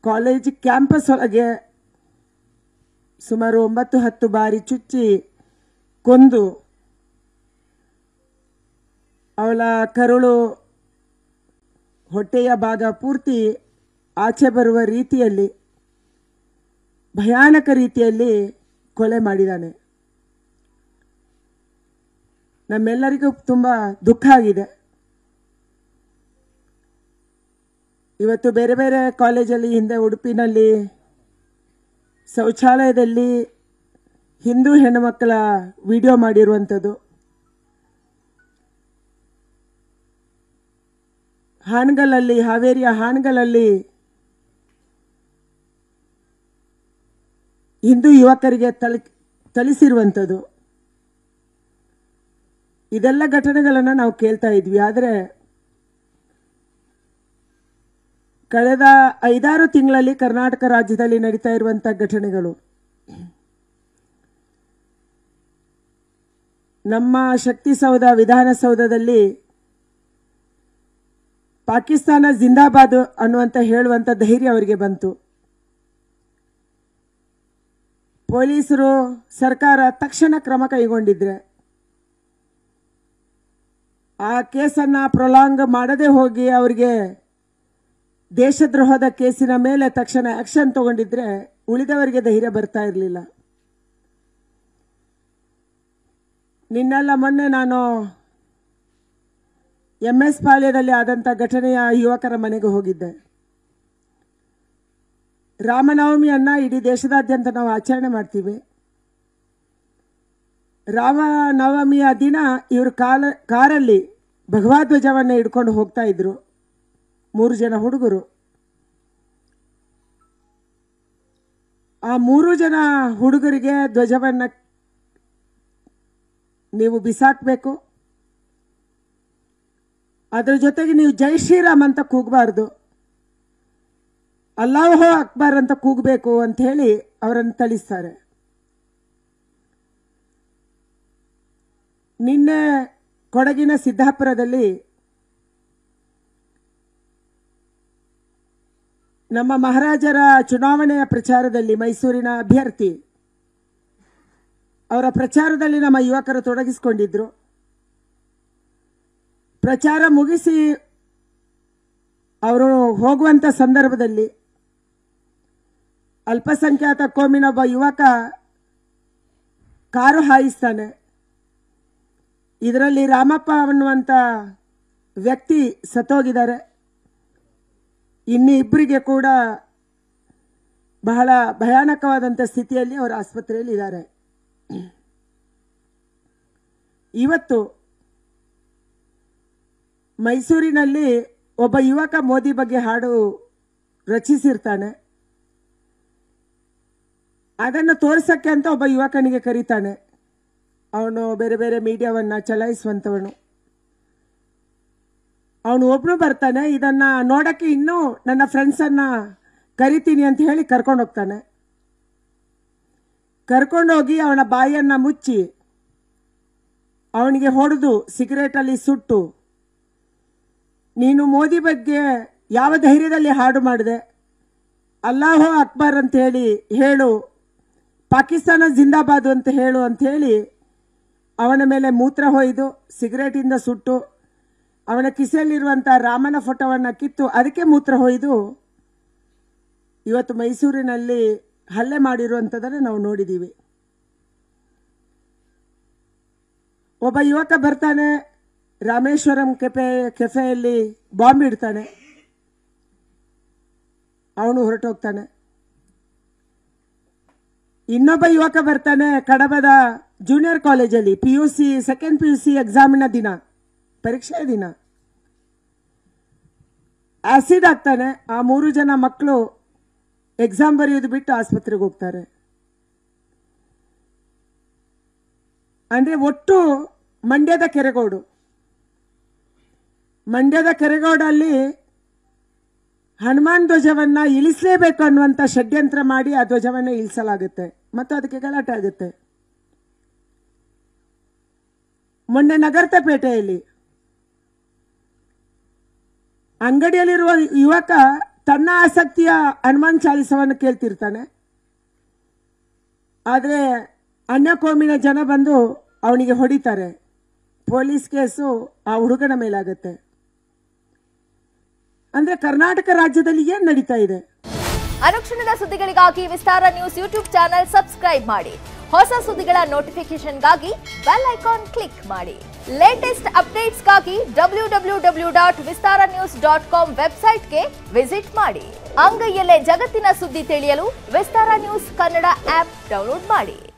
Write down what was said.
college campus ಒಳಗೆ ಸುಮಾರು ಒಂಬತ್ತು ಹತ್ತು ಬಾರಿ ಚುಚ್ಚಿ ಕೊಂದು ಅವಳ ಕರುಳು ಹೊಟ್ಟೆಯ ಭಾಗ ಪೂರ್ತಿ ಆಚೆ ಬರುವ ರೀತಿಯಲ್ಲಿ ಭಯಾನಕ ರೀತಿಯಲ್ಲಿ ಕೊಲೆ ಮಾಡಿದ್ದಾನೆ ನಮ್ಮೆಲ್ಲರಿಗೂ ತುಂಬ ದುಃಖ ಆಗಿದೆ ಇವತ್ತು ಬೇರೆ ಬೇರೆ ಕಾಲೇಜಲ್ಲಿ ಹಿಂದೆ ಉಡುಪಿನಲ್ಲಿ ಶೌಚಾಲಯದಲ್ಲಿ ಹಿಂದೂ ಹೆಣ್ಣುಮಕ್ಕಳ ವಿಡಿಯೋ ಮಾಡಿರುವಂಥದ್ದು ಹಾನಗಲಲ್ಲಿ ಹಾವೇರಿಯ ಹಾನಗಲಲ್ಲಿ ಹಿಂದೂ ಯುವಕರಿಗೆ ತಳಿ ಥಳಿಸಿರುವಂಥದ್ದು ಇದೆಲ್ಲ ಘಟನೆಗಳನ್ನು ನಾವು ಕೇಳ್ತಾ ಇದ್ವಿ ಆದರೆ ಕಳೆದ ಐದಾರು ತಿಂಗಳಲ್ಲಿ ಕರ್ನಾಟಕ ರಾಜ್ಯದಲ್ಲಿ ನಡೀತಾ ಇರುವಂಥ ಘಟನೆಗಳು ನಮ್ಮ ಶಕ್ತಿಸೌಧ ವಿಧಾನಸೌಧದಲ್ಲಿ ಪಾಕಿಸ್ತಾನ ಜಿಂದಾಬಾದ್ ಅನ್ನುವಂತ ಹೇಳುವಂತ ಧೈರ್ಯ ಅವರಿಗೆ ಬಂತು ಪೊಲೀಸರು ಸರ್ಕಾರ ತಕ್ಷಣ ಕ್ರಮ ಕೈಗೊಂಡಿದ್ರೆ ಆ ಕೇಸನ್ನ ಪ್ರೊಲಾಂಗ್ ಮಾಡದೆ ಹೋಗಿ ಅವರಿಗೆ ದೇಶದ್ರೋಹದ ಕೇಸಿನ ಮೇಲೆ ತಕ್ಷಣ ಆಕ್ಷನ್ ತಗೊಂಡಿದ್ರೆ ಉಳಿದವರಿಗೆ ಧೈರ್ಯ ಬರ್ತಾ ಇರಲಿಲ್ಲ ನಿನ್ನೆಲ್ಲ ಮೊನ್ನೆ ನಾನು ಎಂ ಎಸ್ ಪಾಳ್ಯದಲ್ಲಿ ಆದಂಥ ಘಟನೆಯ ಯುವಕರ ಮನೆಗೆ ಹೋಗಿದ್ದೆ ರಾಮನವಮಿಯನ್ನ ಇಡೀ ದೇಶದಾದ್ಯಂತ ನಾವು ಆಚರಣೆ ಮಾಡ್ತೀವಿ ರಾಮನವಮಿಯ ದಿನ ಇವರು ಕಾಲ ಕಾರಲ್ಲಿ ಭಗವಧ್ವಜವನ್ನು ಹಿಡ್ಕೊಂಡು ಹೋಗ್ತಾ ಇದ್ರು ಮೂರು ಜನ ಹುಡುಗರು ಆ ಮೂರು ಜನ ಹುಡುಗರಿಗೆ ಧ್ವಜವನ್ನ ನೀವು ಬಿಸಾಕ್ಬೇಕು ಅದ್ರ ಜೊತೆಗೆ ನೀವು ಜೈ ಶ್ರೀರಾಮ್ ಅಂತ ಕೂಗಬಾರ್ದು ಅಲ್ಲಾಹೋ ಅಕ್ಬರ್ ಅಂತ ಕೂಗಬೇಕು ಅಂತ ಹೇಳಿ ಅವರನ್ನು ಥಳಿಸ್ತಾರೆ ನಿನ್ನೆ ಕೊಡಗಿನ ಸಿದ್ದಾಪುರದಲ್ಲಿ ನಮ್ಮ ಮಹಾರಾಜರ ಚುನಾವಣೆಯ ಪ್ರಚಾರದಲ್ಲಿ ಮೈಸೂರಿನ ಅಭ್ಯರ್ಥಿ ಅವರ ಪ್ರಚಾರದಲ್ಲಿ ನಮ್ಮ ಯುವಕರು ತೊಡಗಿಸಿಕೊಂಡಿದ್ರು ಪ್ರಚಾರ ಮುಗಿಸಿ ಅವರು ಹೋಗುವಂತ ಸಂದರ್ಭದಲ್ಲಿ ಅಲ್ಪಸಂಖ್ಯಾತ ಕೋಮಿನೊಬ್ಬ ಯುವಕ ಕಾರು ಹಾಯಿಸ್ತಾನೆ ಇದರಲ್ಲಿ ರಾಮಪ್ಪ ಅನ್ನುವಂಥ ವ್ಯಕ್ತಿ ಸತ್ತೋಗಿದ್ದಾರೆ ಇನ್ನು ಇಬ್ಬರಿಗೆ ಕೂಡ ಬಹಳ ಭಯಾನಕವಾದಂಥ ಸ್ಥಿತಿಯಲ್ಲಿ ಅವರು ಆಸ್ಪತ್ರೆಯಲ್ಲಿ ಇದ್ದಾರೆ ಇವತ್ತು ಮೈಸೂರಿನಲ್ಲಿ ಒಬ್ಬ ಯುವಕ ಮೋದಿ ಬಗ್ಗೆ ಹಾಡು ರಚಿಸಿರ್ತಾನೆ ಅದನ್ನು ತೋರ್ಸಕ್ಕೆ ಅಂತ ಒಬ್ಬ ಯುವಕನಿಗೆ ಕರೀತಾನೆ ಅವನು ಬೇರೆ ಬೇರೆ ಮೀಡಿಯಾವನ್ನ ಚಲಾಯಿಸುವಂಥವನು ಅವನು ಒಬ್ನು ಬರ್ತಾನೆ ಇದನ್ನ ನೋಡಕ್ಕೆ ಇನ್ನೂ ನನ್ನ ಫ್ರೆಂಡ್ಸನ್ನ ಕರಿತೀನಿ ಅಂತ ಹೇಳಿ ಕರ್ಕೊಂಡು ಹೋಗ್ತಾನೆ ಕರ್ಕೊಂಡೋಗಿ ಅವನ ಬಾಯನ್ನ ಮುಚ್ಚಿ ಅವನಿಗೆ ಹೊಡೆದು ಸಿಗರೇಟಲ್ಲಿ ಸುಟ್ಟು ನೀನು ಮೋದಿ ಬಗ್ಗೆ ಯಾವ ಧೈರ್ಯದಲ್ಲಿ ಹಾಡು ಮಾಡಿದೆ ಅಲ್ಲಾಹೋ ಅಕ್ಬರ್ ಅಂತ ಹೇಳಿ ಹೇಳು ಪಾಕಿಸ್ತಾನ ಜಿಂದಾಬಾದ್ ಅಂತ ಹೇಳು ಅಂತ ಹೇಳಿ ಅವನ ಮೇಲೆ ಮೂತ್ರ ಹೊಯ್ದು ಸಿಗರೇಟಿಂದ ಸುಟ್ಟು ಅವನ ಕಿಸೆಯಲ್ಲಿರುವಂಥ ರಾಮನ ಫೋಟೋವನ್ನು ಕಿತ್ತು ಅದಕ್ಕೆ ಮೂತ್ರ ಹೊಯ್ದು ಇವತ್ತು ಮೈಸೂರಿನಲ್ಲಿ ಹಲ್ಲೆ ಮಾಡಿರುವಂಥದ್ದನ್ನು ನಾವು ನೋಡಿದ್ದೀವಿ ಒಬ್ಬ ಯುವಕ ಬರ್ತಾನೆ ರಾಮೇಶ್ವರಂ ಕೆಫೆ ಕೆಫೆಯಲ್ಲಿ ಬಾಂಬ್ ಇಡ್ತಾನೆ ಅವನು ಹೊರಟೋಗ್ತಾನೆ ಇನ್ನೊಬ್ಬ ಯುವಕ ಬರ್ತಾನೆ ಕಡಬದ ಜೂನಿಯರ್ ಕಾಲೇಜಲ್ಲಿ P U C second P U C ಎಕ್ಸಾಮಿನ ದಿನ ಪರೀಕ್ಷೆಯ ದಿನ ಆಸಿಡ್ ಆಗ್ತಾನೆ ಆ ಮೂರು ಜನ ಮಕ್ಕಳು ಎಕ್ಸಾಮ್ ಬರೆಯೋದು ಬಿಟ್ಟು ಆಸ್ಪತ್ರೆಗೆ ಹೋಗ್ತಾರೆ ಅಂದ್ರೆ ಒಟ್ಟು ಮಂಡ್ಯದ ಕೆರೆಗೋಡು ಮಂಡ್ಯದ ಕೆರೆಗೋಡಲ್ಲಿ ಹನುಮಾನ್ ಧ್ವಜವನ್ನ ಇಳಿಸಲೇಬೇಕು ಅನ್ನುವಂಥ ಷಡ್ಯಂತ್ರ ಮಾಡಿ ಆ ಧ್ವಜವನ್ನ ಇಳಿಸಲಾಗುತ್ತೆ ಮತ್ತು ಅದಕ್ಕೆ ಗಲಾಟೆ ಆಗುತ್ತೆ ಮೊನ್ನೆ ನಗರ್ತಪೇಟೆಯಲ್ಲಿ ಅಂಗಡಿಯಲ್ಲಿರುವ ಯುವಕ ತನ್ನ ಆಸಕ್ತಿಯ ಹನುಮಾನ್ ಚಾಲಿಸವನ್ನು ಕೇಳ್ತಿರ್ತಾನೆ ಆದರೆ ಅನ್ಯ ಕೋಮಿನ ಜನ ಬಂದು ಅವನಿಗೆ ಹೊಡಿತಾರೆ ಪೊಲೀಸ್ ಕೇಸು ಆ ಹುಡುಗನ ಮೇಲಾಗತ್ತೆ ಅಂದ್ರೆ ಕರ್ನಾಟಕ ರಾಜ್ಯದಲ್ಲಿ ಏನ್ ನಡೀತಾ ಇದೆ ಅನುಕ್ಷಣದ ಸುದ್ದಿಗಳಿಗಾಗಿ Vistara news YouTube channel subscribe ಮಾಡಿ ಹೊಸ ಸುದ್ದಿಗಳ ನೋಟಿಫಿಕೇಶನ್ಗಾಗಿ ಬೆಲ್ ಐಕಾನ್ ಕ್ಲಿಕ್ ಮಾಡಿ ಲೇಟೆಸ್ಟ್ ಅಪ್ಡೇಟ್ಸ್ಗಾಗಿ W W W dot Vistara news dot com ವೆಬ್ಸೈಟ್ಗೆ ವಿಸಿಟ್ ಮಾಡಿ ಅಂಗೈಯಲ್ಲೇ ಜಗತ್ತಿನ ಸುದ್ದಿ ತಿಳಿಯಲು Vistara news Kannada app download ಮಾಡಿ